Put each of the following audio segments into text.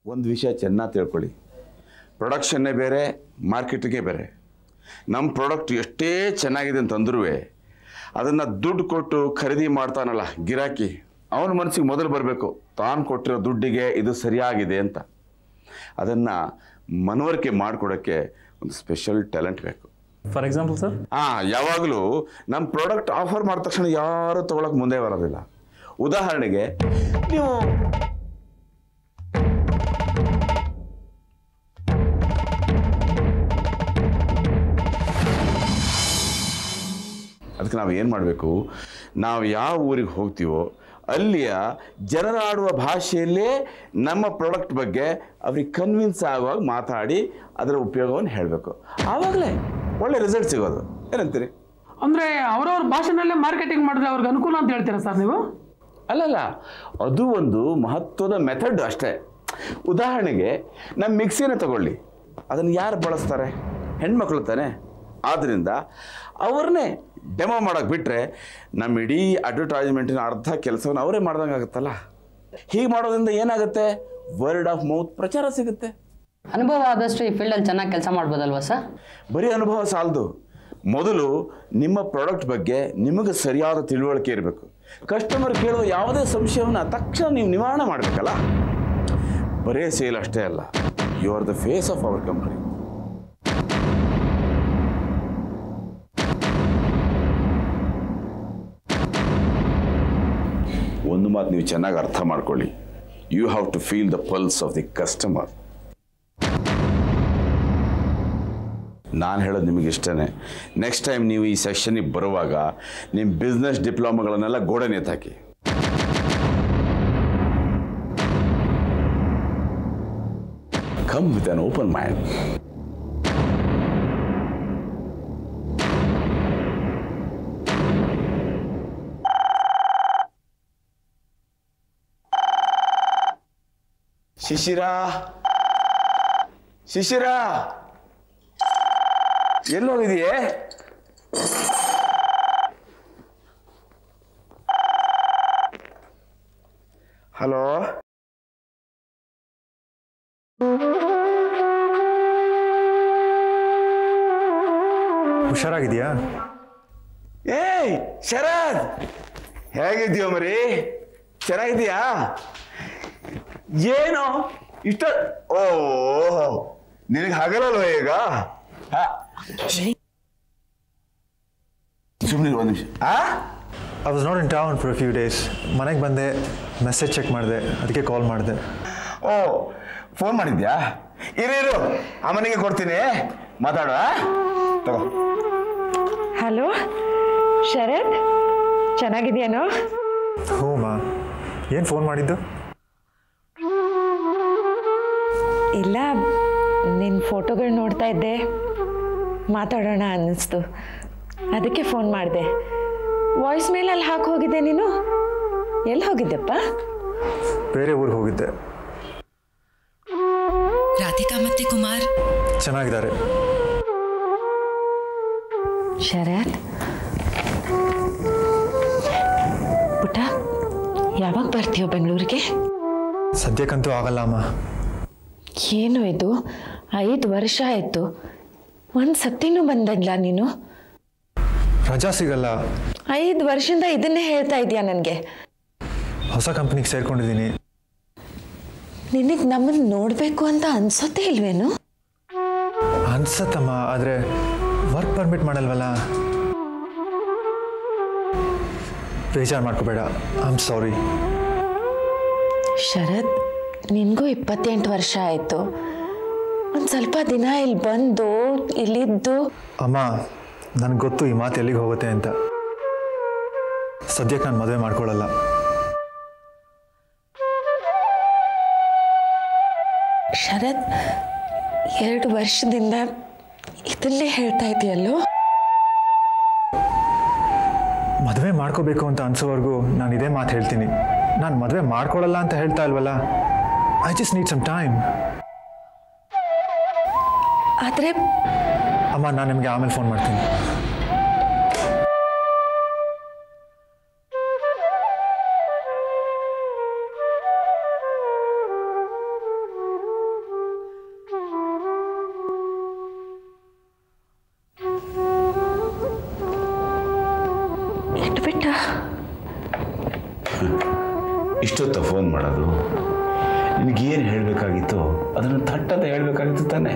ಒಂದು ವಿಷಯ ಚೆನ್ನಾಗಿ ತಿಳ್ಕೊಳ್ಳಿ ಪ್ರೊಡಕ್ಷನ್ನೇ ಬೇರೆ ಮಾರ್ಕೆಟಿಗೆ ಬೇರೆ ನಮ್ಮ ಪ್ರಾಡಕ್ಟ್ ಎಷ್ಟೇ ಚೆನ್ನಾಗಿದೆ ಅಂತಂದ್ರೂ ಅದನ್ನು ದುಡ್ಡು ಕೊಟ್ಟು ಖರೀದಿ ಮಾಡ್ತಾನಲ್ಲ ಗಿರಾಕಿ ಅವನ ಮನಸ್ಸಿಗೆ ಮೊದಲು ಬರಬೇಕು ತಾನು ಕೊಟ್ಟಿರೋ ದುಡ್ಡಿಗೆ ಇದು ಸರಿಯಾಗಿದೆ ಅಂತ ಅದನ್ನು ಮನವರಿಕೆ ಮಾಡಿಕೊಡೋಕ್ಕೆ ಒಂದು ಸ್ಪೆಷಲ್ ಟ್ಯಾಲೆಂಟ್ ಬೇಕು ಫಾರ್ ಎಕ್ಸಾಂಪಲ್ ಸರ್ ಹಾಂ ಯಾವಾಗಲೂ ನಮ್ಮ ಪ್ರಾಡಕ್ಟ್ ಆಫರ್ ಮಾಡಿದ ತಕ್ಷಣ ಯಾರೂ ತೊಗೊಳಕ್ಕೆ ಮುಂದೆ ಬರೋದಿಲ್ಲ ಉದಾಹರಣೆಗೆ ನೀವು ಅದಕ್ಕೆ ನಾವು ಏನು ಮಾಡಬೇಕು ನಾವು ಯಾವ ಊರಿಗೆ ಹೋಗ್ತೀವೋ ಅಲ್ಲಿಯ ಜನರಾಡುವ ಭಾಷೆಯಲ್ಲೇ ನಮ್ಮ ಪ್ರಾಡಕ್ಟ್ ಬಗ್ಗೆ ಅವ್ರಿಗೆ ಕನ್ವಿನ್ಸ್ ಆಗುವಾಗ ಮಾತಾಡಿ ಅದರ ಉಪಯೋಗವನ್ನು ಹೇಳಬೇಕು ಆವಾಗಲೇ ಒಳ್ಳೆ ರಿಸಲ್ಟ್ ಸಿಗೋದು ಏನಂತೀರಿ ಅಂದರೆ ಅವರವ್ರ ಭಾಷೆನಲ್ಲೇ ಮಾರ್ಕೆಟಿಂಗ್ ಮಾಡಿದ್ರೆ ಅವ್ರಿಗೆ ಅನುಕೂಲ ಅಂತ ಹೇಳ್ತೀರಾ ಸರ್ ನೀವು ಅಲ್ಲಲ್ಲ ಅದು ಒಂದು ಮಹತ್ವದ ಮೆಥಡ್ ಅಷ್ಟೇ ಉದಾಹರಣೆಗೆ ನಮ್ಮ ಮಿಕ್ಸಿನ ತಗೊಳ್ಳಿ ಅದನ್ನು ಯಾರು ಬಳಸ್ತಾರೆ ಹೆಣ್ಮಕ್ಳು ತಾನೆ ಆದ್ದರಿಂದ ಅವ್ರನ್ನೇ ಡೆಮೋ ಮಾಡೋಕೆ ಬಿಟ್ಟರೆ ನಮ್ಮ ಇಡೀ ಅಡ್ವರ್ಟೈಸ್ಮೆಂಟಿನ ಅರ್ಧ ಕೆಲಸವನ್ನು ಅವರೇ ಮಾಡ್ದಂಗೆ ಆಗುತ್ತಲ್ಲ ಹೀಗೆ ಮಾಡೋದ್ರಿಂದ ಏನಾಗುತ್ತೆ ವರ್ಡ್ ಆಫ್ ಮೌತ್ ಪ್ರಚಾರ ಸಿಗುತ್ತೆ ಅನುಭವ ಆದಷ್ಟು ಈ ಫೀಲ್ಡಲ್ಲಿ ಚೆನ್ನಾಗಿ ಕೆಲಸ ಮಾಡ್ಬೋದಲ್ವಾ ಸರ್ ಬರೀ ಅನುಭವ ಸಾಲದು ಮೊದಲು ನಿಮ್ಮ ಪ್ರಾಡಕ್ಟ್ ಬಗ್ಗೆ ನಿಮಗೆ ಸರಿಯಾದ ತಿಳುವಳಿಕೆ ಇರಬೇಕು ಕಸ್ಟಮರ್ ಕೇಳುವ ಯಾವುದೇ ಸಂಶಯವನ್ನು ತಕ್ಷಣ ನೀವು ನಿವಾರಣೆ ಮಾಡಬೇಕಲ್ಲ ಬರೇ ಸೇಲ್ ಅಷ್ಟೇ ಅಲ್ಲ you are the face of our company ಒಂದು ಮಾತು ನೀವು ಚೆನ್ನಾಗಿ ಅರ್ಥ ಮಾಡ್ಕೊಳ್ಳಿ you have to feel the pulse of the customer ನಾನು ಹೇಳೋದು ನಿಮಗೆ ಇಷ್ಟನೇ ನೆಕ್ಸ್ಟ್ ಟೈಮ್ ನೀವು ಈ ಸೆಷನಿಗೆ ಬರುವಾಗ ನಿಮ್ಮ ಬಿಸ್ನೆಸ್ ಡಿಪ್ಲೊಮಾಗಳನ್ನೆಲ್ಲ ಗೋಡೆ ನೇತಾಕಿ come with an open mind Shishira Shishira ಎಲ್ಲೋಗಿದೆಯೇ ಹಲೋ ಹುಷಾರಾಗಿದೆಯಾ ಏಯ್ ಶರದ್ ಹೇಗಿದ್ಯೋ ಮರಿ ಚೆನ್ನಾಗಿದ್ಯಾ ಏನು ಇಷ್ಟ ಓ ನಿನಗೆ ಹಗಲಲ್ವ ಈಗ ಸುಮ್ಮನೆ ಒಂದು ನಿಮಿಷ ಆ I was not in town for few days ಮನೆಗೆ ಬಂದೆ ಮೆಸೇಜ್ ಚೆಕ್ ಮಾಡಿದೆ ಅದಕ್ಕೆ ಕಾಲ್ ಮಾಡಿದೆ ಓ ಫೋನ್ ಮಾಡಿದ್ಯಾ ಇರು ಇರು ಅಮ್ಮನಿಗೆ ಕೊಡ್ತೀನಿ ಮಾತಾಡುವ ತಗೋ ಹಲೋ ಶರತ್ ಚೆನ್ನಾಗಿದೆಯೇನೋ ಹ್ಞೂ ಮಾ ಏನು ಫೋನ್ ಮಾಡಿದ್ದು ಇಲ್ಲ ನಿನ್ನ ಫೋಟೋಗಳು ನೋಡ್ತಾ ಇದ್ದೆ ಮಾತಾಡೋಣ ಅನ್ನಿಸ್ತು ಅದಕ್ಕೆ ಫೋನ್ ಮಾಡಿದೆ ವಾಯ್ಸ್ ಮೇಲಲ್ಲಿ ಹಾಕಿ ಹೋಗಿದ್ದೆ ನೀನು ಎಲ್ಲಿ ಹೋಗಿದ್ದೆಪ್ಪ ಬೇರೆ ಊರಿಗೆ ಹೋಗಿದ್ದೆ ರಾಧಿಕಾ ಮತ್ತೆ ಕುಮಾರ್ ಚೆನ್ನಾಗಿದ್ದಾರೆ ಶರತ್ ಪುಟ ಯಾವಾಗ ಬರ್ತೀಯೋ ಬೆಂಗಳೂರಿಗೆ ಸದ್ಯಕ್ಕಂತೂ ಆಗಲ್ಲ ಅಮ್ಮ ಏನು ಇದು ಐದು ವರ್ಷ ಆಯಿತು ಒಂದು ಸತಿನೂ ಬಂದಿಲ್ಲ ನೀನು ರಜಾ ಸಿಗಲ್ಲ ಐದು ವರ್ಷದಿಂದ ಇದನ್ನೇ ಹೇಳ್ತಾ ಇದೀಯಾ ನನಗೆ ಹೊಸ ಕಂಪ್ನಿಗೆ ಸೇರ್ಕೊಂಡಿದ್ದೀನಿ ನಿನಗೆ ನಮ್ಮನ್ನು ನೋಡಬೇಕು ಅಂತ ಅನ್ಸೋದೇ ಇಲ್ವೇನು ಅನ್ಸತ್ತಮ್ಮ ಆದರೆ ವರ್ಕ್ ಪರ್ಮಿಟ್ ಮಾಡಲ್ವಲ್ಲ ಬೇಜಾರು ಮಾಡ್ಕೋಬೇಡ ಐ ಆಮ್ ಸಾರಿ ಶರತ್ ನಿನಗೂ ಇಪ್ಪತ್ತೆಂಟು ವರ್ಷ ಆಯಿತು ಒಂದು ಸ್ವಲ್ಪ ದಿನ ಇಲ್ಲಿ ಬಂದು ಇಲ್ಲಿದ್ದು ಅಮ್ಮ ನನಗೆ ಗೊತ್ತು ಈ ಮಾತು ಎಲ್ಲಿಗೆ ಹೋಗುತ್ತೆ ಅಂತ ಸದ್ಯಕ್ಕೆ ನಾನು ಮದುವೆ ಮಾಡ್ಕೊಳ್ಳಲ್ಲ ಶರತ್ ಎರಡು ವರ್ಷದಿಂದ ಇದನ್ನೇ ಹೇಳ್ತಾ ಇದೆಯಲ್ಲೋ ಮದುವೆ ಮಾಡ್ಕೋಬೇಕು ಅಂತ ಅನ್ಸೋವರೆಗೂ ನಾನು ಇದೇ ಮಾತು ಹೇಳ್ತೀನಿ ನಾನು ಮದುವೆ ಮಾಡ್ಕೊಳ್ಳಲ್ಲ ಅಂತ ಹೇಳ್ತಾ ಇಲ್ವಲ್ಲ I just need some time ಆದರೆ ಅಮ್ಮ ನಾನು ನಿಮಗೆ ಆಮೇಲೆ ಫೋನ್ ಮಾಡ್ತೀನಿ ಪುಟ್ಟ ಇಷ್ಟೊತ್ತ ಫೋನ್ ಮಾಡೋದು ನಿನಗೇನು ಹೇಳಬೇಕಾಗಿತ್ತು ಅದನ್ನು ತಟ್ಟದ ಹೇಳಬೇಕಾಗಿತ್ತು ತಾನೇ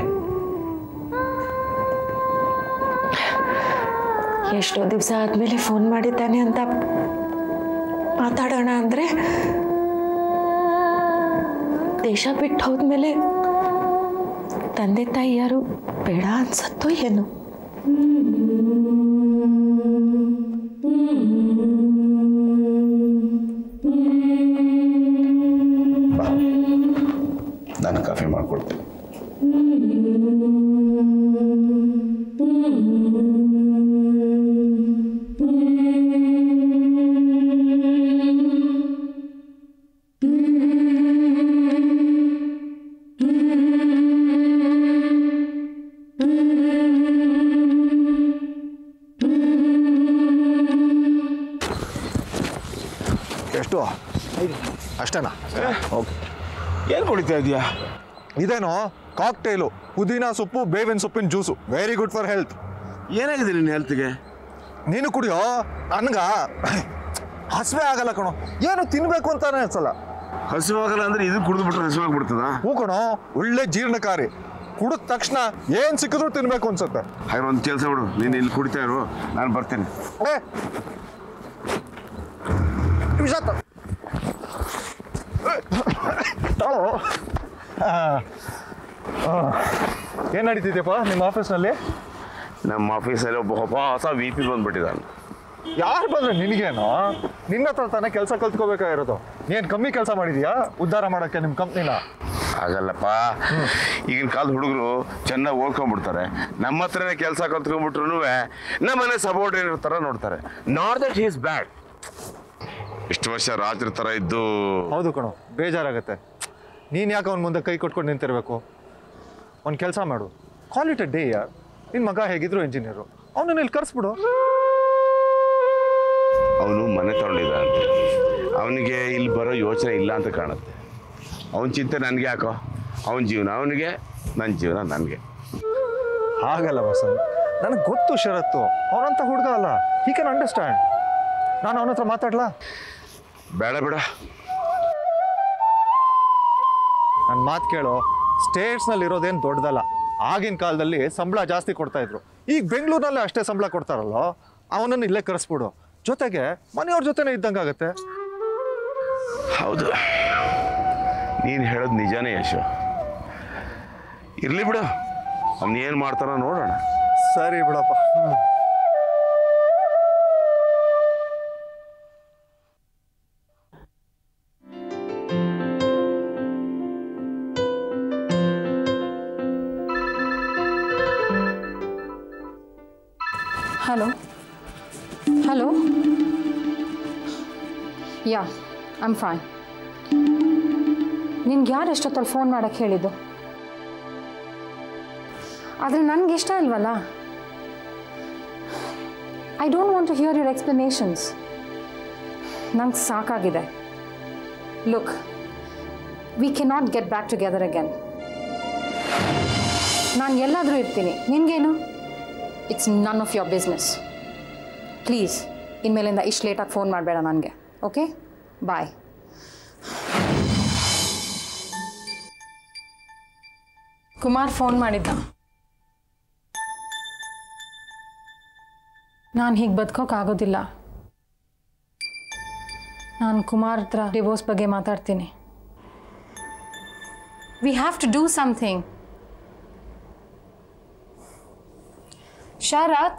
ಎಷ್ಟೋ ದಿವಸ ಆದಮೇಲೆ ಫೋನ್ ಮಾಡಿದ್ದಾನೆ ಅಂತ ಮಾತಾಡೋಣ ಅಂದರೆ ದೇಶ ಬಿಟ್ಟು ಹೋದ್ಮೇಲೆ ತಂದೆ ತಾಯಿ ಯಾರು ಬೇಡ ಅನ್ಸತ್ತೋ ಏನು ಬಾ ನಾನು ಕಾಫಿ ಮಾಡಿಕೊಡ್ತೀನಿ ಎಷ್ಟು ಅಷ್ಟೇನಾ ಓಕೆ ಏನು ಕುಡಿತಾ ಇದೆಯಾ ಇದೇನೋ ಕಾಕ್ಟೇಲು ಪುದೀನ ಸೊಪ್ಪು ಬೇವಿನ ಸೊಪ್ಪಿನ juice very good for health ಏನಾಗಿದೆ ನಿನ್ನ ಹೆಲ್ತ್ಗೆ ನೀನು ಕುಡಿಯೋ ನನ್ಗ ಹಸಿವೆ ಆಗಲ್ಲ ಕಣೋ ಏನು ತಿನ್ಬೇಕು ಅಂತಾನೆ ಅನ್ಸಲ್ಲ ಹಸಿವಾಗಲ್ಲ ಅಂದ್ರೆ ಇದು ಕುಡಿದು ಬಿಟ್ರೆ ಹಸಿವಾಗ್ಬಿಡ್ತದಾ ಹೂ ಕಣೋ ಒಳ್ಳೆ ಜೀರ್ಣಕಾರಿ ಕುಡಿದ ತಕ್ಷಣ ಏನ್ ಸಿಕ್ಕಿದ್ರು ತಿನ್ಬೇಕು ಅನ್ಸುತ್ತೆ ಹಾಗೆ ಒಂದು ಕೆಲಸ ಬಿಡು ನೀನು ಇಲ್ಲಿ ಕುಡಿತಾ ಇರು ನಾನು ಬರ್ತೀನಿ ಏ ನಿಮಿಷ ತ- ಏ, ತಾಳು ಏನು ನಡೀತಿದ್ಯಪ್ಪ ನಿಮ್ಮ ಆಫೀಸ್ನಲ್ಲಿ ನಮ್ಮ ಆಫೀಸಲ್ಲಿ ಒಬ್ಬ ಹೊಸ ಹೊಸ ವಿ ಪಿ ಬಂದ್ಬಿಟ್ಟಿದ್ದಾನೆ ಯಾರು ಬಂದ್ರೆ ನಿನಗೇನು ನಿನ್ನ ಹತ್ರ ತಾನೇ ಕೆಲಸ ಕಲ್ತ್ಕೋಬೇಕಾಗಿರೋದು ನೀನು ಕಮ್ಮಿ ಕೆಲಸ ಮಾಡಿದ್ಯಾ ಉದ್ಧಾರ ಮಾಡೋಕ್ಕೆ ನಿಮ್ಮ ಕಂಪ್ನಿನ ಆಗಲ್ಲಪ್ಪ ಈಗಿನ ಕಾಲದ ಹುಡುಗರು ಚೆನ್ನಾಗಿ ಓದ್ಕೊಂಡ್ಬಿಡ್ತಾರೆ ನಮ್ಮ ಹತ್ರನೇ ಕೆಲಸ ಕಲ್ತ್ಕೊಂಡ್ಬಿಟ್ರು ನಮ್ಮನೆ ಸಬೋರ್ಡಿನೇಟ್ ಥರ ನೋಡ್ತಾರೆ ನಾಟ್ ದಟ್ ಈಸ್ ಬ್ಯಾಡ್ ಇಷ್ಟು ವರ್ಷ ರಾತ್ರಿ ಥರ ಇದ್ದು ಹೌದು ಕಣೋ ಬೇಜಾರಾಗತ್ತೆ ನೀನು ಯಾಕೆ ಅವ್ನ ಮುಂದೆ ಕೈ ಕೊಟ್ಕೊಂಡು ನಿಂತಿರ್ಬೇಕು ಒಂದು ಕೆಲಸ ಮಾಡು ಕಾಲ್ ಇಟ್ ಅ ಡೇ ಯಾರ್ ನಿನ್ನ ಮಗ ಹೇಗಿದ್ರು ಇಂಜಿನಿಯರು ಅವನನ್ನ ಇಲ್ಲಿ ಕರೆಸ್ಬಿಡು ಅವನು ಮನೆ ತಗೊಂಡಿದ್ದಾನೆ ಅವನಿಗೆ ಇಲ್ಲಿ ಬರೋ ಯೋಚನೆ ಇಲ್ಲ ಅಂತ ಕಾಣುತ್ತೆ ಅವನ ಚಿಂತೆ ನನಗೆ ಯಾಕೋ ಅವನ ಜೀವನ ಅವನಿಗೆ ನನ್ನ ಜೀವನ ನನಗೆ ಹಾಗಲ್ಲ ವಸಂತ್ ನನಗೆ ಗೊತ್ತು ಶರತ್ತು ಅವನಂತ ಹುಡುಗ ಅಲ್ಲ ಹಿ ಕ್ಯಾನ್ ಅಂಡರ್ಸ್ಟ್ಯಾಂಡ್ ನಾನು ಅವನ ಹತ್ರ ಮಾತಾಡ್ಲಾ ಬೇಡ ಬೇಡ ನನ್ನ ಮಾತು ಕೇಳು ಸ್ಟೇಟ್ಸ್ನಲ್ಲಿ ಇರೋದೇನು ದೊಡ್ಡದಲ್ಲ ಆಗಿನ ಕಾಲದಲ್ಲಿ ಸಂಬಳ ಜಾಸ್ತಿ ಕೊಡ್ತಾ ಇದ್ರು ಈಗ ಬೆಂಗಳೂರಿನಲ್ಲೇ ಅಷ್ಟೇ ಸಂಬಳ ಕೊಡ್ತಾರಲ್ಲೋ ಅವನನ್ನು ಇಲ್ಲೇ ಕರೆಸ್ಬಿಡು ಜೊತೆಗೆ ಮನೆಯವ್ರ ಜೊತೆನೇ ಇದ್ದಂಗಾಗತ್ತೆ ಹೌದು ನೀನು ಹೇಳೋದು ನಿಜಾನೇ ಯಶು ಇರಲಿ ಬಿಡು ಅವ್ನು ಏನು ಮಾಡ್ತಾನೋ ನೋಡೋಣ ಸರಿ ಬಿಡಪ್ಪ hmm. Hello hello ya I'm fine ನಿನ್ಗೆ ಯಾರು ಎಷ್ಟೊತ್ತಲ್ಲಿ ಫೋನ್ ಮಾಡೋಕ್ಕೆ ಹೇಳಿದ್ದು ಆದರೆ ನನಗೆ ಇಷ್ಟ ಇಲ್ವಲ್ಲ I don't want to hear your explanations ನಂಗೆ ಸಾಕಾಗಿದೆ look we can not get back together again ನಾನು ಎಲ್ಲಾದರೂ ಇರ್ತೀನಿ ನಿನಗೇನು it's none of your business please ಇನ್ಮೇಲಿಂದ ಇಷ್ಟು ಲೇಟಾಗಿ ಫೋನ್ ಮಾಡಬೇಡ ನನಗೆ ಓಕೆ ಬಾಯ್ ಕುಮಾರ್ ಫೋನ್ ಮಾಡಿದ್ದ ನಾನು ಹೀಗೆ ಬದುಕೋಕ್ಕಾಗೋದಿಲ್ಲ ನಾನು ಕುಮಾರ್ ಹತ್ರ ಡಿವೋರ್ಸ್ ಬಗ್ಗೆ ಮಾತಾಡ್ತೀನಿ we have to do something Sharath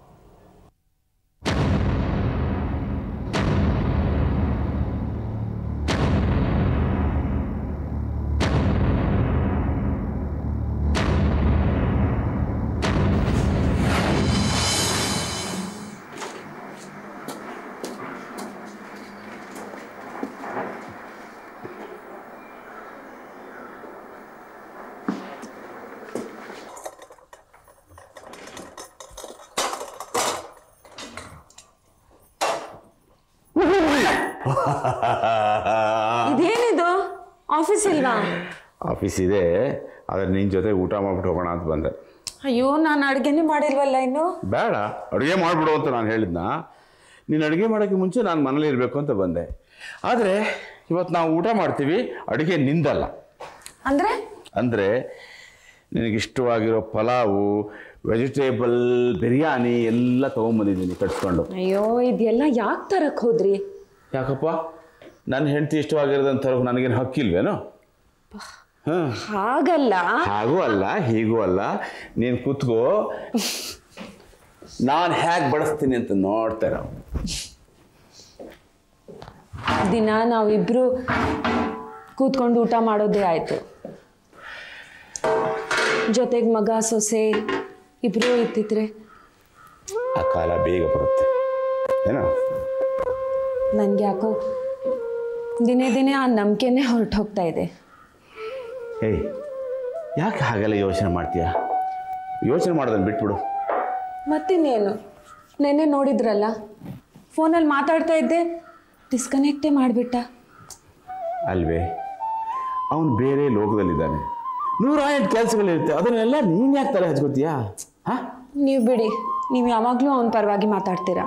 ಇದೇನಿದು ಆಫೀಸ್ ಇಲ್ವಾ ಆಫೀಸ್ ಇದೆ ಆದರೆ ನಿನ್ನ ಜೊತೆ ಊಟ ಮಾಡ್ಬಿಟ್ಟು ಹೋಗೋಣ ಅಂತ ಬಂದೆ ಅಯ್ಯೋ ನಾನು ಅಡುಗೆನೇ ಮಾಡಿಲ್ವಲ್ಲ ಇನ್ನು ಬೇಡ ಅಡುಗೆ ಮಾಡಿಬಿಡು ಅಂತ ನಾನು ಹೇಳಿದ್ನ ನೀನು ಅಡುಗೆ ಮಾಡೋಕ್ಕೆ ಮುಂಚೆ ನಾನು ಮನೇಲಿ ಇರಬೇಕು ಅಂತ ಬಂದೆ ಆದರೆ ಇವತ್ತು ನಾವು ಊಟ ಮಾಡ್ತೀವಿ ಅಡುಗೆ ನಿಂದಲ್ಲ ಅಂದರೆ ಅಂದರೆ ನಿನಗಿಷ್ಟವಾಗಿರೋ ಪಲಾವು ವೆಜಿಟೇಬಲ್ ಬಿರಿಯಾನಿ ಎಲ್ಲ ತೊಗೊಂಬಂದಿದ್ದೀನಿ ಕಟ್ಸ್ಕೊಂಡು ಅಯ್ಯೋ ಇದೆಲ್ಲ ಯಾಕೆ ತರಕ್ಕೆ ಹೋದ್ರಿ ಯಾಕಪ್ಪ ನನ್ನ ಹೆಂಡತಿ ಇಷ್ಟವಾಗಿರೋದಂತ ತರೋಕೆ ನನಗೇನು ಹಕ್ಕಿಲ್ವೇನೋ ಹಾಂ ಹಾಗಲ್ಲ ಹಾಗೂ ಅಲ್ಲ ಹೀಗೂ ಅಲ್ಲ ನೀನು ಕೂತ್ಕೋ ನಾನು ಹೇಗೆ ಬಡಿಸ್ತೀನಿ ಅಂತ ನೋಡ್ತಾ ಇರೋ ದಿನ ನಾವಿಬ್ರು ಕೂತ್ಕೊಂಡು ಊಟ ಮಾಡೋದೇ ಆಯಿತು ಜೊತೆಗೆ ಮಗ ಸೊಸೆ ಇಬ್ರು ಇರ್ತಿದ್ರೆ ಆ ಕಾಲ ಬೇಗ ಬರುತ್ತೆ ಏನೋ ನನಗೆ ಯಾಕೋ ದಿನೇ ದಿನೇ ಆ ನಂಬಿಕೆನೇ ಹೊರಟು ಹೋಗ್ತಾ ಇದೆ ಏಯ್ ಯಾಕೆ ಹಾಗೆಲ್ಲ ಯೋಚನೆ ಮಾಡ್ತೀಯ ಯೋಚನೆ ಮಾಡೋದನ್ನು ಬಿಟ್ಬಿಡು ಮತ್ತಿನ್ನೇನು ನೆನ್ನೆ ನೋಡಿದ್ರಲ್ಲ ಫೋನಲ್ಲಿ ಮಾತಾಡ್ತಾ ಇದ್ದೆ ಡಿಸ್ಕನೆಕ್ಟೇ ಮಾಡಿಬಿಟ್ಟ ಅಲ್ವೇ ಅವನು ಬೇರೆ ಲೋಕದಲ್ಲಿದ್ದಾನೆ ನೂರಾಯಂಟು ಕೆಲಸಗಳಿರುತ್ತೆ ಅದನ್ನೆಲ್ಲ ನೀನು ಯಾಕೆ ತಲೆ ಹಚ್ಕೋತೀಯಾ ಹಾಂ ನೀವು ಬಿಡಿ ನೀವು ಯಾವಾಗಲೂ ಅವನ ಪರವಾಗಿ ಮಾತಾಡ್ತೀರಾ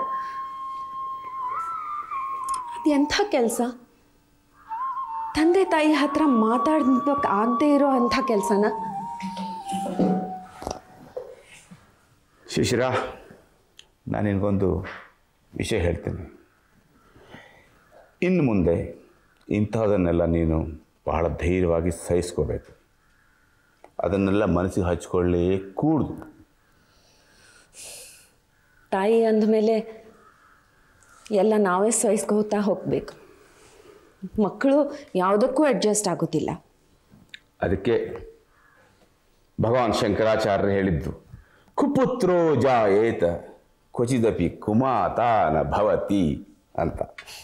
ಅದು ಎಂಥ ಕೆಲಸ ತಂದೆ ತಾಯಿ ಹತ್ರ ಮಾತಾಡ್ಬೇಕು ಆಗದೆ ಇರೋ ಅಂಥ ಕೆಲಸನ ಶಿಶಿರ ನಾನು ನಿನಗೊಂದು ವಿಷಯ ಹೇಳ್ತೀನಿ ಇನ್ನು ಮುಂದೆ ಇಂತಹದನ್ನೆಲ್ಲ ನೀನು ಬಹಳ ಧೈರ್ಯವಾಗಿ ಸಹಿಸ್ಕೋಬೇಕು ಅದನ್ನೆಲ್ಲ ಮನಸ್ಸಿಗೆ ಹಚ್ಕೊಳ್ಳಿ ಕೂಡ್ದು ತಾಯಿ ಅಂದಮೇಲೆ ಎಲ್ಲ ನಾವೇ ಸಹಿಸ್ಕೋತಾ ಹೋಗಬೇಕು ಮಕ್ಕಳು ಯಾವುದಕ್ಕೂ ಅಡ್ಜಸ್ಟ್ ಆಗೋದಿಲ್ಲ ಅದಕ್ಕೆ ಭಗವಾನ್ ಶಂಕರಾಚಾರ್ಯರು ಹೇಳಿದ್ದು ಕುಪುತ್ರೋ ಜಾಯೇತ ಕ್ವಚಿದಪಿ ಕುಮಾತಾನ ಭವತಿ ಅಂತ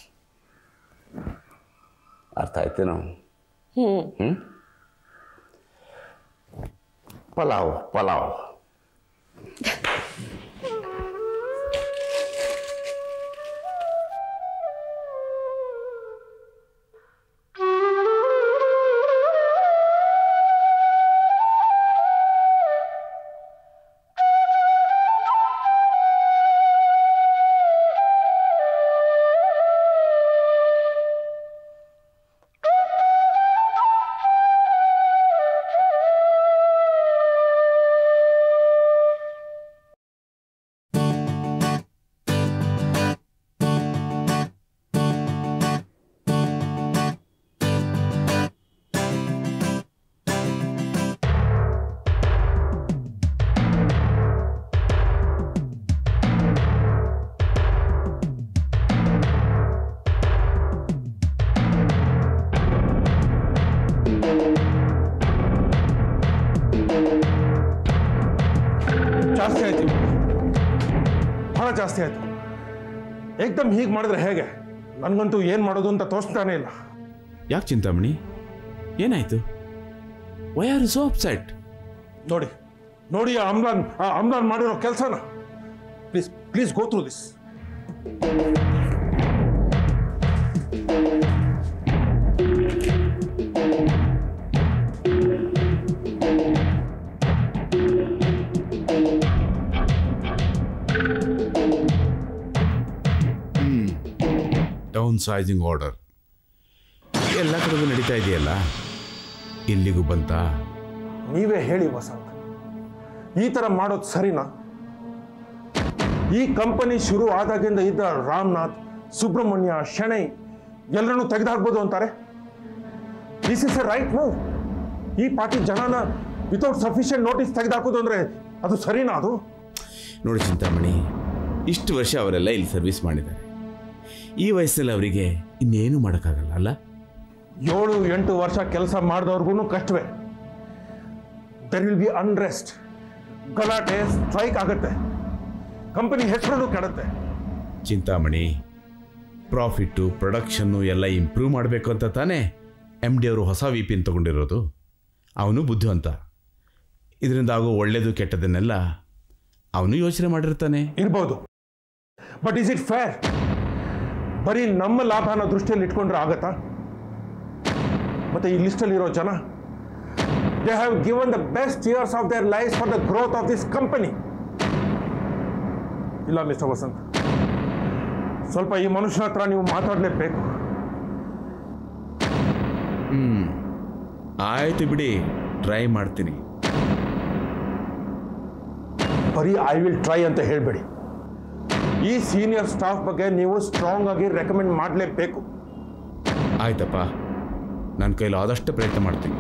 ಅರ್ಥ ಆಯ್ತೇನೋ ಹ್ಞೂ ಹ್ಮ್ ಪಲಾವ್ ಪಲಾವ್ ಜಾಸ್ತಿ ಆಯ್ತು ಇವಾಗ. ಬಹಳ ಜಾಸ್ತಿ ಆಯ್ತು ಏಕ್ದಮ್ ಹೀಗೆ ಮಾಡಿದ್ರೆ ಹೇಗೆ ನನಗಂತೂ ಏನು ಮಾಡೋದು ಅಂತ ತೋರಿಸ್ತಾನೆ ಇಲ್ಲ ಯಾಕೆ ಚಿಂತಾಮಣಿ ಏನಾಯ್ತು ವೈ ಆರ್ ಸೋ ಅಪ್ಸೆಟ್ ನೋಡಿ ನೋಡಿ ಆ ಅಮ್ಲಾನ್ ಆ ಅಮ್ಲಾನ್ ಮಾಡಿರೋ ಕೆಲಸನ please please go through this downsizing order ಎಲ್ಲ ಕಡೆಗೂ ನಡೀತಾ ಇದೆಯಲ್ಲ ಇಲ್ಲಿಗೂ ಬಂತಾ ನೀವೇ ಹೇಳಿ ವಸಂತ್ ಈ ಥರ ಮಾಡೋದು ಸರಿನಾ ಈ ಕಂಪನಿ ಶುರು ಆದಾಗಿಂದ ಇದ್ದ ರಾಮನಾಥ್ ಸುಬ್ರಹ್ಮಣ್ಯ ಶೆಣೈ ಎಲ್ಲರನ್ನೂ ತೆಗೆದುಹಾಕ್ಬೋದು ಅಂತಾರೆ this is a right move ಈ ಪಾರ್ಟಿ ಜನನ ವಿತೌಟ್ ಸಫಿಷಿಯಂಟ್ ನೋಟಿಸ್ ತೆಗೆದುಹಾಕೋದು ಅಂದರೆ ಅದು ಸರಿನಾ ಅದು ನೋಡಿ ಚಿಂತಾಮಣಿ ಇಷ್ಟು ವರ್ಷ ಅವರೆಲ್ಲ ಇಲ್ಲಿ ಸರ್ವಿಸ್ ಮಾಡಿದ್ದಾರೆ ಈ ವಯಸ್ಸಲ್ಲಿ ಅವರಿಗೆ ಇನ್ನೇನು ಮಾಡೋಕ್ಕಾಗಲ್ಲ ಅಲ್ಲ ಏಳು ಎಂಟು ವರ್ಷ ಕೆಲಸ ಮಾಡಿದವ್ರಿಗೂ ಕಷ್ಟವೇ ದೆರ್ ವಿಲ್ ಬಿ ಅನ್ರೆಸ್ಟ್ ಗಲಾಟೆ ಸ್ಟ್ರೈಕ್ ಆಗುತ್ತೆ ಕಂಪನಿ ಹೆಸರು ಕೆಡುತ್ತೆ ಚಿಂತಾಮಣಿ ಪ್ರಾಫಿಟ್ಟು ಪ್ರೊಡಕ್ಷನ್ನು ಎಲ್ಲ ಇಂಪ್ರೂವ್ ಮಾಡಬೇಕು ಅಂತ ತಾನೇ ಎಮ್ ಡಿ ಅವರು ಹೊಸ ವಿ ಪಿನ್ ತೊಗೊಂಡಿರೋದು ಅವನು ಬುದ್ಧಿವಂತ ಇದರಿಂದ ಆಗೋ ಒಳ್ಳೆಯದು ಕೆಟ್ಟದನ್ನೆಲ್ಲ ಅವನು ಯೋಚನೆ ಮಾಡಿರ್ತಾನೆ ಇರ್ಬೋದು ಬಟ್ ಇಸ್ ಇಟ್ ಫೇರ್ ಬರೀ ನಮ್ಮ ಲಾಭನ ದೃಷ್ಟಿಯಲ್ಲಿ ಇಟ್ಕೊಂಡ್ರೆ ಆಗತ್ತಾ ಮತ್ತೆ ಈ ಲಿಸ್ಟಲ್ಲಿರೋ ಜನ they have given the best years of their life for the growth of this company ಇಲ್ಲ ಮಿಸ್ಟರ್ ವಸಂತ್ ಸ್ವಲ್ಪ ಈ ಮನುಷ್ಯನ ಹತ್ರ ನೀವು ಮಾತಾಡಲೇಬೇಕು ಆಯ್ತು ಬಿಡಿ ಟ್ರೈ ಮಾಡ್ತೀನಿ ಬರೀ ಐ ವಿಲ್ ಟ್ರೈ ಅಂತ ಹೇಳಬೇಡಿ ಈ ಸೀನಿಯರ್ ಸ್ಟಾಫ್ ಬಗ್ಗೆ ನೀವು ಸ್ಟ್ರಾಂಗ್ ಆಗಿ ರೆಕಮೆಂಡ್ ಮಾಡಲೇಬೇಕು ಆಯ್ತಪ್ಪ ನನ್ನ ಕೈಲಿ ಆದಷ್ಟು ಪ್ರಯತ್ನ ಮಾಡ್ತೀನಿ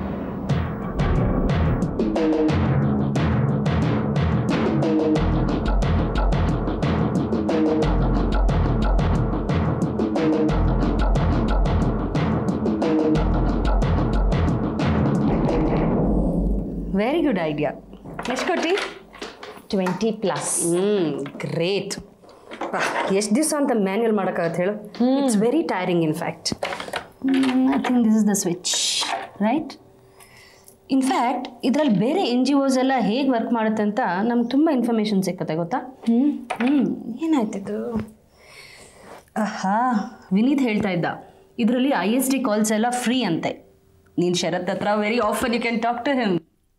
ವೆರಿ ಗುಡ್ ಐಡಿಯಾ ಎಷ್ಟು ಕೊಟ್ಟಿ ಟ್ವೆಂಟಿ ಪ್ಲಸ್ ಹ್ಞೂ ಗ್ರೇಟ್ ಎಷ್ಟು ದಿವಸ ಅಂತ ಮ್ಯಾನ್ಯಲ್ ಮಾಡೋಕ್ಕಾಗತ್ತೆ ಹೇಳು it's very tiring in fact I think this is the switch right in fact ಇದರಲ್ಲಿ ಬೇರೆ ಎನ್ ಜಿ ಒಸ್ ಎಲ್ಲ ಹೇಗೆ ವರ್ಕ್ ಮಾಡುತ್ತೆ ಅಂತ ನಮ್ಗೆ ತುಂಬ ಇನ್ಫಾರ್ಮೇಷನ್ ಸಿಕ್ಕತ್ತೆ ಗೊತ್ತಾ ಹ್ಞೂ ಹ್ಞೂ ಏನಾಯ್ತಿದು ಆಹಾ ವಿನೀತ್ ಹೇಳ್ತಾ ಇದ್ದ ಇದರಲ್ಲಿ ಐ ಎಸ್ ಡಿ ಕಾಲ್ಸ್ ಎಲ್ಲ ಫ್ರೀ ಅಂತೆ ನೀನು ಶರತ್ ಹತ್ರ very often you can talk to him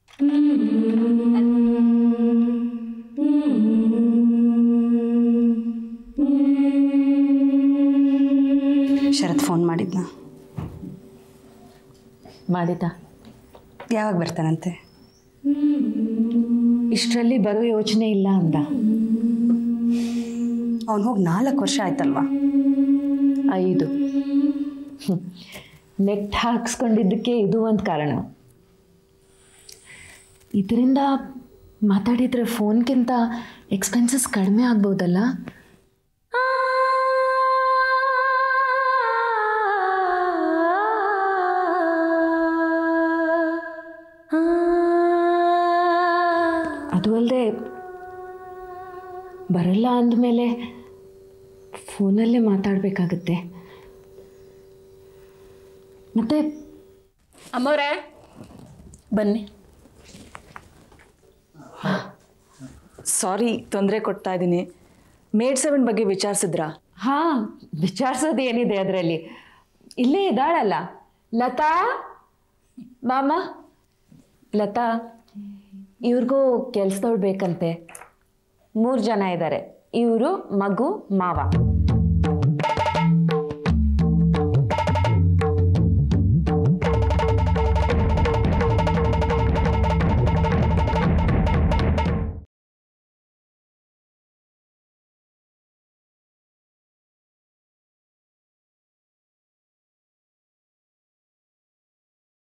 Sharath phone ಮಾಡಿದ್ನ ಮಾಡಿದ ಯಾವಾಗ ಬರ್ತಾನಂತೆ ಇಷ್ಟರಲ್ಲಿ ಬರೋ ಯೋಚನೆ ಇಲ್ಲ ಅಂದ ಅವ್ನು ಹೋಗಿ ನಾಲ್ಕು ವರ್ಷ ಆಯ್ತಲ್ವಾ ಐದು ನೆಟ್ ಹಾಕ್ಸ್ಕೊಂಡಿದ್ದಕ್ಕೆ ಇದು ಒಂದು ಕಾರಣ ಇದರಿಂದ ಮಾತಾಡಿದರೆ ಫೋನ್ಗಿಂತ ಎಕ್ಸ್ಪೆನ್ಸಸ್ ಕಡಿಮೆ ಆಗ್ಬೋದಲ್ಲ ಅದು ಅಲ್ಲದೆ ಬರಲ್ಲ ಅಂದಮೇಲೆ ಫೋನಲ್ಲೇ ಮಾತಾಡಬೇಕಾಗತ್ತೆ ಮತ್ತೆ ಅಮ್ಮವ್ರೆ ಬನ್ನಿ ಸಾರಿ ತೊಂದರೆ ಕೊಡ್ತಾ ಇದ್ದೀನಿ ಮೇಡ್ ಸೆವೆನ್ ಬಗ್ಗೆ ವಿಚಾರಿಸಿದ್ರಾ ಹಾಂ ವಿಚಾರಿಸೋದು ಏನಿದೆ ಅದರಲ್ಲಿ ಇಲ್ಲೇ ಇದ್ದಾಳಲ್ಲ ಲತಾ ಮಾಮ ಲತಾ ಇವ್ರಿಗೂ ಕೆಲ್ಸದವ್ಳು ಬೇಕಂತೆ ಮೂರು ಜನ ಇದ್ದಾರೆ ಇವರು ಮಗು ಮಾವ